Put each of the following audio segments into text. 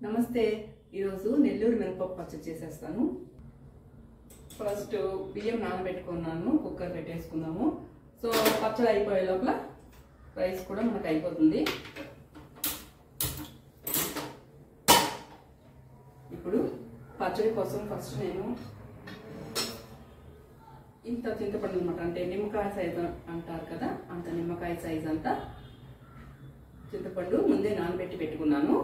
నమస్తే ఈరోజు నెల్లూరు మినపప్పు పచ్చడి చేసేస్తాను ఫస్ట్ బియ్యం నానబెట్టుకున్నాను కుక్కర్ పెట్టేసుకుందాము సో పచ్చడి అయిపోయే లోపల రైస్ కూడా మనకు అయిపోతుంది ఇప్పుడు పచ్చడి కోసం ఫస్ట్ నేను ఇంత చింతపండు అనమాట అంటే నిమ్మకాయ సైజు అంటారు కదా అంత నిమ్మకాయ సైజ్ అంతా చింతపండు ముందే నానబెట్టి పెట్టుకున్నాను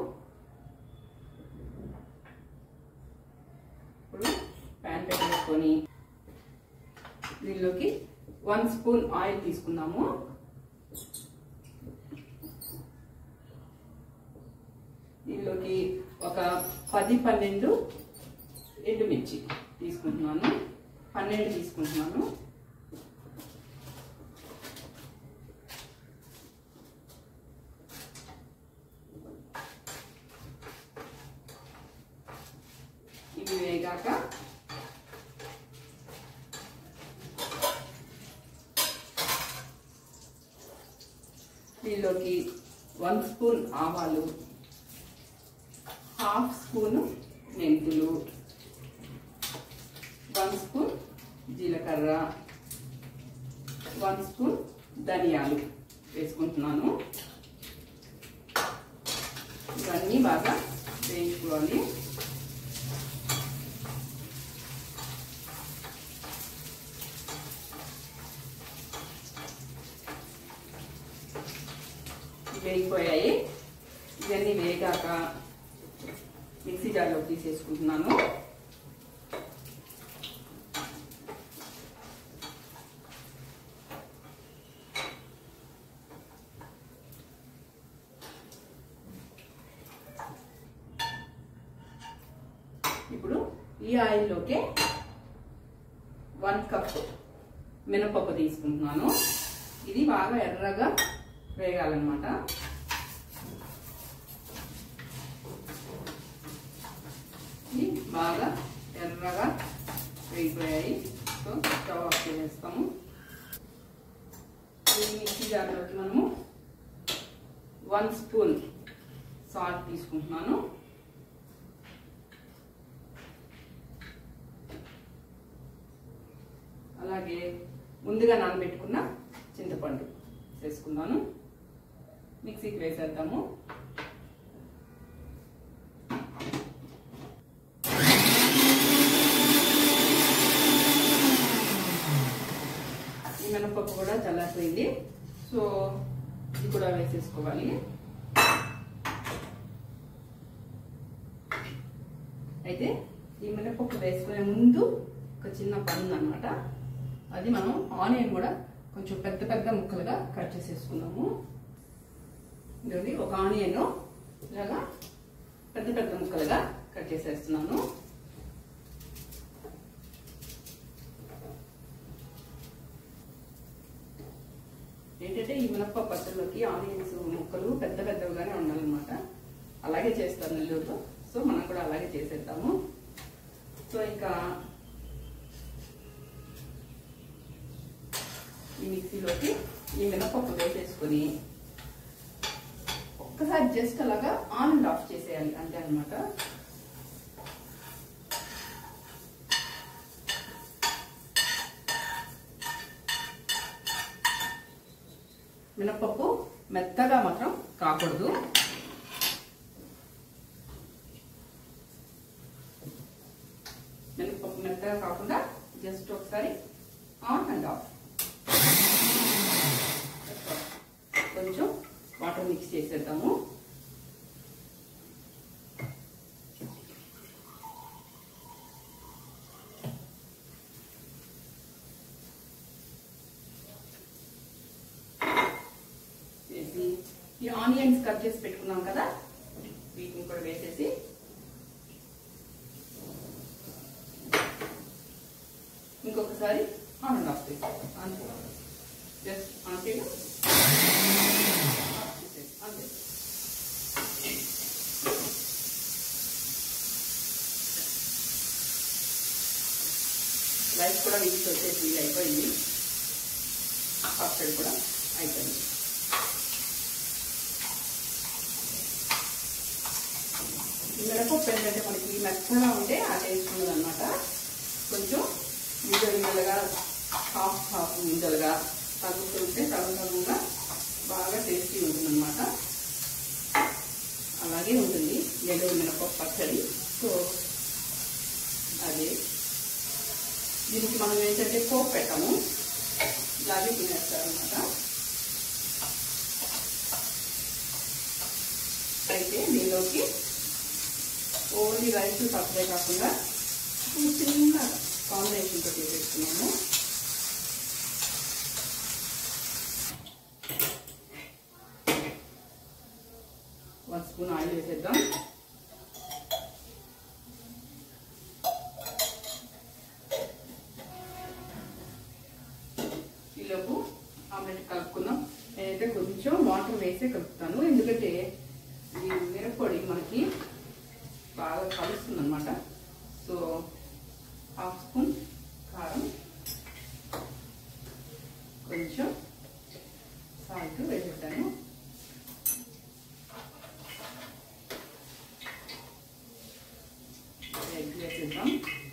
ఇప్పుడు ప్యాన్ పెట్టేసుకొని దీనిలోకి వన్ స్పూన్ ఆయిల్ తీసుకున్నాము దీనిలోకి ఒక పది పన్నెండు ఎండుమిర్చి తీసుకుంటున్నాను పన్నెండు తీసుకుంటున్నాను ఇవి వేగాక దీనిలోకి వన్ స్పూన్ ఆవాలు హాఫ్ స్పూన్ మెంతులు వన్ స్పూన్ జీలకర్ర వన్ స్పూన్ ధనియాలు వేసుకుంటున్నాను ఇవన్నీ బాగా వేయించుకోవాలి వేగిపోయాయి ఇవన్నీ వేగాక మిక్సీ జార్లో తీసేసుకుంటున్నాను ఇప్పుడు ఈ ఆయిల్లోకే వన్ కప్ మినపప్పు తీసుకుంటున్నాను ఇది బాగా ఎర్రగా వేగాలన్నమాట ఇది బాగా ఎర్రగా వేగిపోయాయి సో స్టవ్ ఆఫ్ చేసేస్తాము ఈ మిక్సీ జార్లోకి మనము వన్ స్పూన్ సాల్ట్ తీసుకుంటున్నాను అలాగే ముందుగా నానబెట్టుకున్న చింతపండు వేసుకున్నాను మిక్సీకి వేసేద్దాము ఈ మినపప్పు కూడా చల్లారిపోయింది సో ఇది కూడా వేసేసుకోవాలి అయితే ఈ మినపప్పు వేసుకునే ముందు ఒక చిన్న పని ఉందన్నమాట అది మనం ఆనియన్ కూడా కొంచెం పెద్ద పెద్ద ముక్కలుగా కట్ చేసేసుకున్నాము ఇదండి ఒక ఆనియన్ ఇలాగా పెద్ద పెద్ద ముక్కలుగా కట్ చేసేస్తున్నాను ఏంటంటే ఈ మినప్ప పచ్చళ్ళలోకి ఆనియన్స్ ముక్కలు పెద్ద పెద్దవిగానే ఉండాలన్నమాట అలాగే చేస్తాను నెల్లూరులో సో మనం కూడా అలాగే చేసేద్దాము సో ఇంకా ఈ మిక్సీలోకి ఈ మినపప్పు వేసేసుకొని ఒక్కసారి జస్ట్ అలాగా ఆన్ అండ్ ఆఫ్ చేసేయాలి అంతే అనమాట మినపప్పు మెత్తగా మాత్రం కాకూడదు మినపప్పు మెత్తగా కాకుండా జస్ట్ ఒకసారి ఆన్ అండ్ ఆఫ్ కొంచెం వాటర్ మిక్స్ చేసేద్దాము వేసి ఈ ఆనియన్స్ కట్ చేసి పెట్టుకున్నాం కదా వీటిని కూడా వేసేసి ఇంకొకసారి ఆన్ అండ్ ఆఫ్ చేసి అంతే జస్ట్ ఆన్ చేయడం అంతే రైస్ కూడా వీక్స్ వచ్చేసి అయిపోయింది పచ్చడి కూడా అయిపోయింది ఈ మినపప్పు ఏంటంటే మనకి మెత్తగా ఉంటే ఆ టేస్ట్ ఉండదు అనమాట కొంచెం ముంజలు ముంజలుగా హాఫ్ హాఫ్ ముంజలుగా తగ్గుతుంటే సగం సగంగా బాగా టేస్టీ ఉంటుందన్నమాట అలాగే ఉంటుంది నెల్లూరు మినపప్పు పచ్చడి సో అదే దీనికి మనం ఏంటంటే పోపు పెట్టాము ఇలాగే తినేస్తారనమాట అయితే దీనిలోకి ఓన్లీ రైస్ సప్లై కాకుండా ఒక చిన్న కాంబినేషన్ తోటి వేసుకున్నాము వన్ స్పూన్ ఆయిల్ వేసేద్దాం ఈలోపు ఆమ్లెట్ కలుపుకుందాం నేనైతే కొంచెం వాటర్ వేసే కలుపుతాను ఎందుకంటే ఈ మిరప్పొడి మనకి బాగా కలుస్తుంది అనమాట సో హాఫ్ స్పూన్ కారం కొంచెం సాల్ట్ వేసేసాను ఎగ్ వేసేద్దాం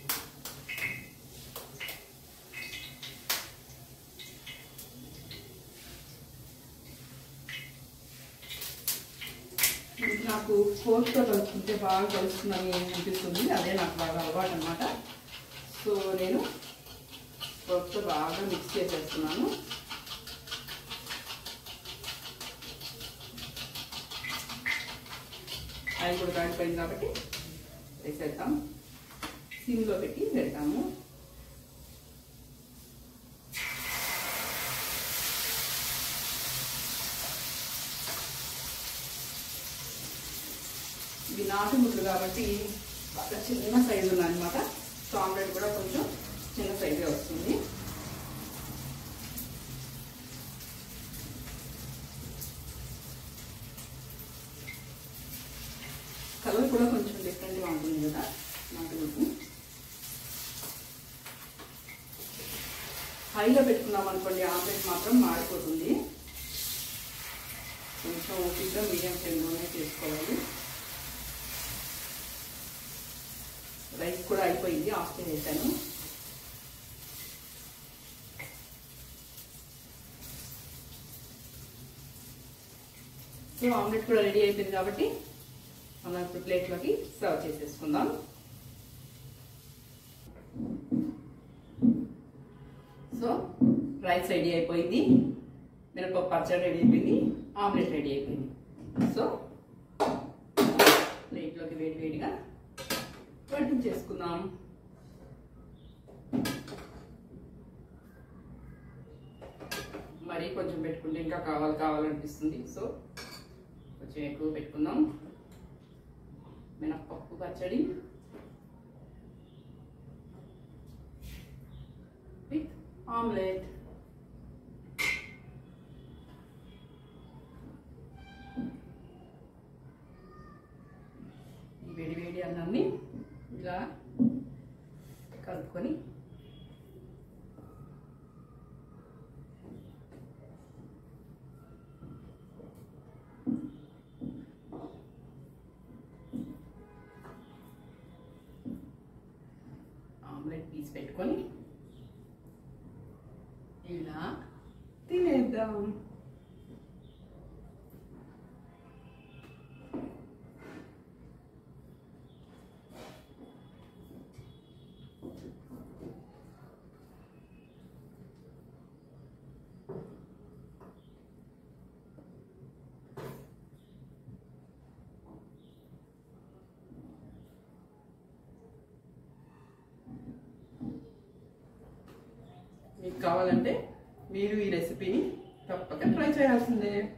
నాకు ఫోర్క్తో కలుపుకుంటే బాగా కలుస్తుందని అనిపిస్తుంది అదే నాకు బాగా అలవాటు అనమాట సో నేను ఫోర్క్తో బాగా మిక్స్ చేసేస్తున్నాను ఆయిల్ కూడా కాడిపోయింది కాబట్టి వేసేద్దాం సిమ్లో పెట్టి పెడతాము ఇవి నాటు ముద్దు కాబట్టి బాగా చిన్న సైజు ఉందన్నమాట సో ఆమ్లెట్ కూడా కొంచెం చిన్న సైజే వస్తుంది కలర్ కూడా కొంచెం డిఫరెంట్గా ఉంటుంది కదా నాటు ముద్దు హైలో పెట్టుకున్నాం అనుకోండి ఆమ్లెట్ మాత్రం మాడిపోతుంది కొంచెం ఓపిక్గా మీడియం ఫ్లేమ్లోనే చేసుకోవాలి రైస్ కూడా అయిపోయింది ఆఫ్ చేసేసాను సో ఆమ్లెట్ కూడా రెడీ అయిపోయింది కాబట్టి మనం ఇప్పుడు ప్లేట్లోకి సర్వ్ చేసేసుకుందాం సో రైస్ రెడీ అయిపోయింది మినపప్పు పచ్చడి రెడీ అయిపోయింది ఆమ్లెట్ రెడీ అయిపోయింది సో ప్లేట్లోకి వేడి వేడిగా వడ్డించేసుకుందాం మరీ కొంచెం పెట్టుకుంటే ఇంకా కావాలి కావాలనిపిస్తుంది సో కొంచెం ఎక్కువ పెట్టుకుందాం మినప్పప్పు పచ్చడి విత్ ఆమ్లెట్ ఈ వేడి వేడి అన్నాన్ని ఇలా కలుపుకొని ఆమ్లెట్ పీస్ పెట్టుకొని ఇలా తినేద్దాం మీకు కావాలంటే మీరు ఈ రెసిపీని తప్పక ట్రై చేయాల్సిందే